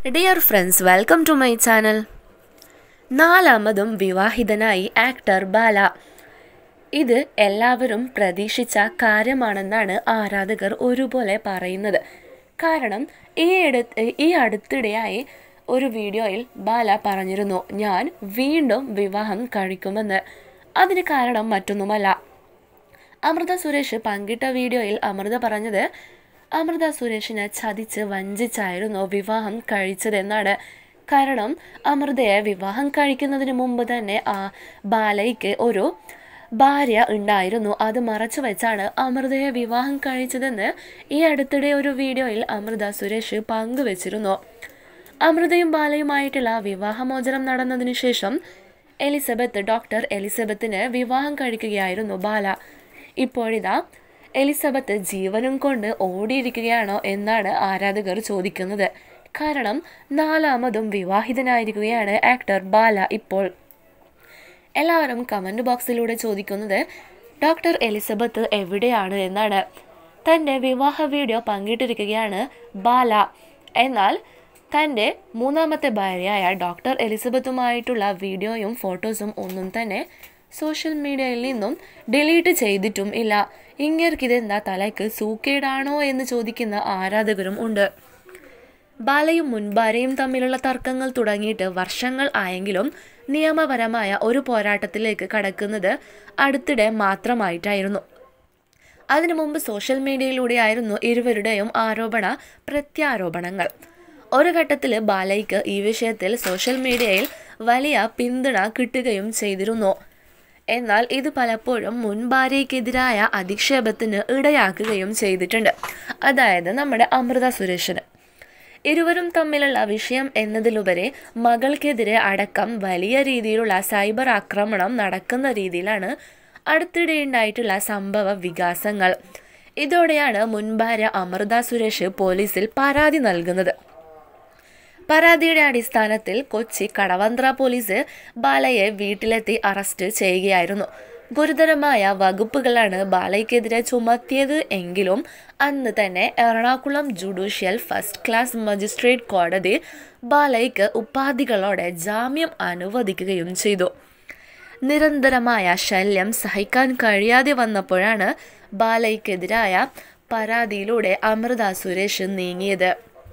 dear friends welcome to my channel നാലാമതും വിവാഹിതനായി actor Bala ഇത് എല്ലാവരും പ്രതീക്ഷിച്ച കാര്യമാണെന്നാണ് ആരാധകർ ഒരുപോലെ പറയുന്നത് കാരണം ഈ അടുത്ത് ഈ അടുത്തിടെയായി ഒരു വീഡിയോയിൽ ബാല പറഞ്ഞിരുന്നു ഞാൻ വീണ്ടും വിവാഹം കഴിക്കുമെന്ന് അതിന് കാരണം മറ്റൊന്നുമല്ല അമൃത സുരേഷ് പങ്കിട്ട വീഡിയോയിൽ അമൃത പറഞ്ഞത് അമൃത സുരേഷിനെ ചതിച്ച് വഞ്ചിച്ചായിരുന്നു വിവാഹം കഴിച്ചതെന്നാണ് കാരണം അമൃതയെ വിവാഹം കഴിക്കുന്നതിന് മുമ്പ് തന്നെ ആ ബാലയ്ക്ക് ഒരു ഭാര്യ ഉണ്ടായിരുന്നു അത് മറച്ചു വെച്ചാണ് അമൃതയെ വിവാഹം കഴിച്ചതെന്ന് ഈ അടുത്തിടെ ഒരു വീഡിയോയിൽ അമൃത സുരേഷ് പങ്കുവച്ചിരുന്നു അമൃതയും ബാലയുമായിട്ടുള്ള വിവാഹമോചനം നടന്നതിനു ശേഷം എലിസബത്ത് ഡോക്ടർ എലിസബത്തിന് വിവാഹം കഴിക്കുകയായിരുന്നു ബാല ഇപ്പോഴിതാ എലിസബത്ത് ജീവനും കൊണ്ട് ഓടിയിരിക്കുകയാണോ എന്നാണ് ആരാധകർ ചോദിക്കുന്നത് കാരണം നാലാമതും വിവാഹിതനായിരിക്കുകയാണ് ആക്ടർ ബാല ഇപ്പോൾ എല്ലാവരും കമൻറ്റ് ബോക്സിലൂടെ ചോദിക്കുന്നത് ഡോക്ടർ എലിസബത്ത് എവിടെയാണ് എന്നാണ് തൻ്റെ വിവാഹ വീഡിയോ പങ്കിട്ടിരിക്കുകയാണ് ബാല എന്നാൽ തൻ്റെ മൂന്നാമത്തെ ഭാര്യയായ ഡോക്ടർ എലിസബത്തുമായിട്ടുള്ള വീഡിയോയും ഫോട്ടോസും ഒന്നും തന്നെ സോഷ്യൽ മീഡിയയിൽ നിന്നും ഡിലീറ്റ് ചെയ്തിട്ടും ഇല്ല ഇങ്ങേർക്കിതെന്താ തലയ്ക്ക് സൂക്കേടാണോ എന്ന് ചോദിക്കുന്ന ആരാധകരും ഉണ്ട് ബാലയും മുൻഭാര്യയും തമ്മിലുള്ള തർക്കങ്ങൾ തുടങ്ങിയിട്ട് വർഷങ്ങൾ ആയെങ്കിലും നിയമപരമായ ഒരു പോരാട്ടത്തിലേക്ക് കടക്കുന്നത് അടുത്തിടെ മാത്രമായിട്ടായിരുന്നു അതിനു മുമ്പ് സോഷ്യൽ മീഡിയയിലൂടെയായിരുന്നു ഇരുവരുടെയും ആരോപണ പ്രത്യാരോപണങ്ങൾ ഒരു ഘട്ടത്തിൽ ബാലയ്ക്ക് ഈ വിഷയത്തിൽ സോഷ്യൽ മീഡിയയിൽ വലിയ പിന്തുണ കിട്ടുകയും ചെയ്തിരുന്നു എന്നാൽ ഇത് പലപ്പോഴും മുൻ ഭാര്യയ്ക്കെതിരായ അധിക്ഷേപത്തിന് ഇടയാക്കുകയും ചെയ്തിട്ടുണ്ട് അതായത് നമ്മുടെ അമൃത സുരേഷിന് ഇരുവരും തമ്മിലുള്ള വിഷയം എന്നതിലുപരി മകൾക്കെതിരെ അടക്കം വലിയ രീതിയിലുള്ള സൈബർ ആക്രമണം നടക്കുന്ന രീതിയിലാണ് അടുത്തിടെ ഉണ്ടായിട്ടുള്ള സംഭവ വികാസങ്ങൾ ഇതോടെയാണ് മുൻ ഭാര്യ അമൃത സുരേഷ് പോലീസിൽ പരാതി നൽകുന്നത് പരാതിയുടെ അടിസ്ഥാനത്തിൽ കൊച്ചി കടവന്ത്ര പോലീസ് ബാലയെ വീട്ടിലെത്തി അറസ്റ്റ് ചെയ്യുകയായിരുന്നു ഗുരുതരമായ വകുപ്പുകളാണ് ബാലയ്ക്കെതിരെ ചുമത്തിയത് എങ്കിലും അന്ന് തന്നെ Ernakulam judicial first class magistrate കോടതി ബാലയ്ക്ക് ഉപാധികളോടെ ജാമ്യം അനുവദിക്കുകയും ചെയ്തു നിരന്തരമായ ശല്യം സഹിക്കാൻ കഴിയാതെ വന്നപ്പോഴാണ് ബാലയ്ക്കെതിരായ പരാതിയിലൂടെ അമൃത സുരേഷ് നീങ്ങിയത്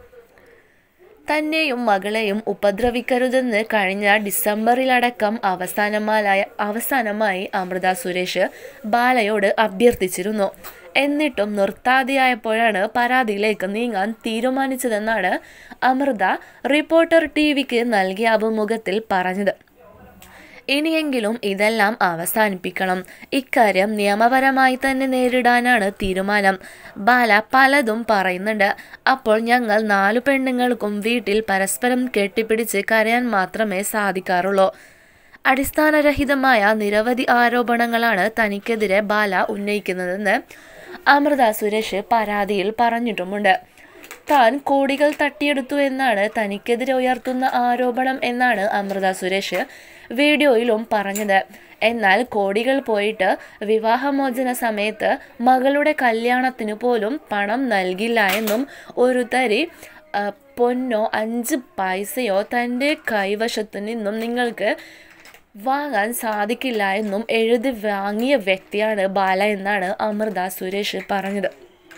തന്നെയും മകളെയും ഉപദ്രവിക്കരുതെന്ന് കഴിഞ്ഞ ഡിസംബറിലടക്കം അവസാനമായ അവസാനമായി അമൃത സുരേഷ് ബാലയോട് അഭ്യർത്ഥിച്ചിരുന്നു എന്നിട്ടും നിർത്താതെയായപ്പോഴാണ് പരാതിയിലേക്ക് നീങ്ങാൻ തീരുമാനിച്ചതെന്നാണ് അമൃത റിപ്പോർട്ടർ ടി വിക്ക് നൽകിയ അഭിമുഖത്തിൽ പറഞ്ഞത് ഇനിയെങ്കിലും ഇതെല്ലാം അവസാനിപ്പിക്കണം ഇക്കാര്യം നിയമപരമായി തന്നെ നേരിടാനാണ് തീരുമാനം ബാല പലതും പറയുന്നുണ്ട് അപ്പോൾ ഞങ്ങൾ നാലു പെണ്ണുങ്ങൾക്കും വീട്ടിൽ പരസ്പരം കെട്ടിപ്പിടിച്ച് കരയാൻ മാത്രമേ സാധിക്കാറുള്ളൂ അടിസ്ഥാനരഹിതമായ നിരവധി ആരോപണങ്ങളാണ് തനിക്കെതിരെ ബാല ഉന്നയിക്കുന്നതെന്ന് അമൃത സുരേഷ് പരാതിയിൽ പറഞ്ഞിട്ടുമുണ്ട് താൻ കോടികൾ തട്ടിയെടുത്തു എന്നാണ് തനിക്കെതിരെ ഉയർത്തുന്ന ആരോപണം എന്നാണ് അമൃത സുരേഷ് വീഡിയോയിലും പറഞ്ഞത് എന്നാൽ കോടികൾ പോയിട്ട് വിവാഹമോചന സമയത്ത് മകളുടെ കല്യാണത്തിനു പോലും പണം നൽകില്ല എന്നും ഒരു തരി പൊന്നോ അഞ്ച് പൈസയോ തൻ്റെ കൈവശത്തു നിന്നും നിങ്ങൾക്ക് വാങ്ങാൻ സാധിക്കില്ല എന്നും എഴുതി വാങ്ങിയ വ്യക്തിയാണ് ബാല എന്നാണ് അമൃത സുരേഷ് പറഞ്ഞത്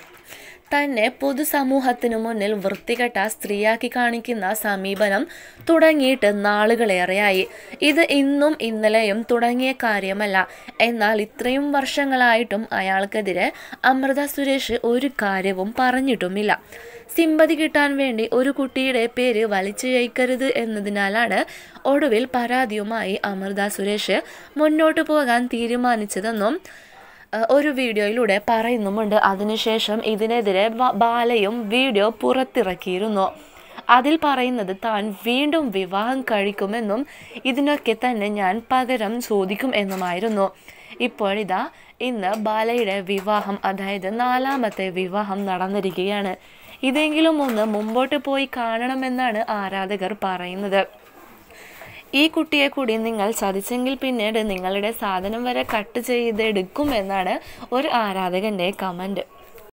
തന്നെ പൊതുസമൂഹത്തിനു മുന്നിൽ വൃത്തികെട്ട സ്ത്രീയാക്കി കാണിക്കുന്ന സമീപനം തുടങ്ങിയിട്ട് നാളുകളേറെയായി ഇത് ഇന്നും ഇന്നലെയും തുടങ്ങിയ കാര്യമല്ല എന്നാൽ ഇത്രയും വർഷങ്ങളായിട്ടും അയാൾക്കെതിരെ അമൃത സുരേഷ് ഒരു കാര്യവും പറഞ്ഞിട്ടുമില്ല സിമ്പതി കിട്ടാൻ വേണ്ടി ഒരു കുട്ടിയുടെ പേര് വലിച്ചു ജയിക്കരുത് എന്നതിനാലാണ് ഒടുവിൽ പരാതിയുമായി അമൃത സുരേഷ് മുന്നോട്ട് പോകാൻ തീരുമാനിച്ചതെന്നും ഒരു വീഡിയോയിലൂടെ പറയുന്നുമുണ്ട് അതിനുശേഷം ഇതിനെതിരെ ബാലയും വീഡിയോ പുറത്തിറക്കിയിരുന്നു അതിൽ പറയുന്നത് താൻ വീണ്ടും വിവാഹം കഴിക്കുമെന്നും ഇതിനൊക്കെ തന്നെ ഞാൻ പകരം ചോദിക്കും എന്നുമായിരുന്നു ഇപ്പോഴിതാ ഇന്ന് ബാലയുടെ വിവാഹം അതായത് നാലാമത്തെ വിവാഹം നടന്നിരിക്കുകയാണ് ഇതെങ്കിലും ഒന്ന് മുമ്പോട്ട് പോയി കാണണമെന്നാണ് ആരാധകർ പറയുന്നത് ഈ കുട്ടിയെ കൂടി നിങ്ങൾ ചതിച്ചെങ്കിൽ പിന്നീട് നിങ്ങളുടെ സാധനം വരെ കട്ട് ചെയ്തെടുക്കും എന്നാണ് ഒരു ആരാധകൻ്റെ കമൻറ്റ്